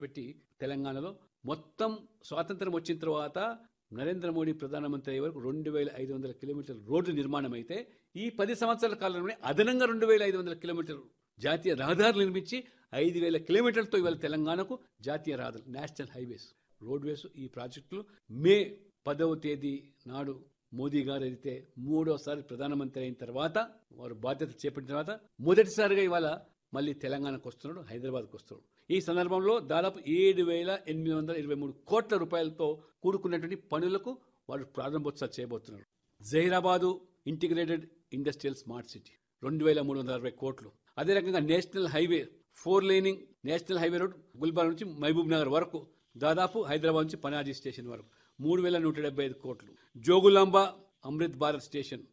పెట్టి తెలంగాణలో మొత్తం స్వాతంత్రం వచ్చిన తర్వాత నరేంద్ర మోడీ ప్రధానమంత్రి అయ్యే వరకు రెండు వేల ఐదు వందల కిలోమీటర్ల రోడ్లు నిర్మాణం అయితే ఈ పది సంవత్సరాల కాలంలోనే అదనంగా రెండు వేల ఐదు వందల కిలోమీటర్లు జాతీయ రహదారులు నిర్మించి ఐదు వేల కిలోమీటర్లతో ఇవాళ తెలంగాణకు జాతీయ రహదారులు నేషనల్ హైవేస్ రోడ్వేస్ ఈ ప్రాజెక్టులు మే పదవ తేదీ నాడు మోదీ గారు అయితే మూడోసారి ప్రధానమంత్రి అయిన తర్వాత వారు బాధ్యత చేపట్టిన తర్వాత మొదటిసారిగా ఇవాళ మళ్ళీ తెలంగాణకు వస్తున్నాడు హైదరాబాద్కు వస్తున్నాడు ఈ సందర్భంలో దాదాపు ఏడు వేల ఎనిమిది వందల ఇరవై మూడు కోట్ల రూపాయలతో కూడుకున్నటువంటి పనులకు వారు ప్రారంభోత్సవాలు చేయబోతున్నారు Zaheerabad integrated industrial smart city రెండు వేల మూడు వందల అరవై కోట్లు అదే రకంగా national highway four laning national highway road Gulbarga నుంచి మహబూబ్ నగర్ వరకు దాదాపు హైదరాబాద్ నుంచి పనాజీ స్టేషన్ వరకు మూడు వేల నూట డెబ్బై ఐదు కోట్లు జోగులాంబ అమృత్ భారత్ స్టేషన్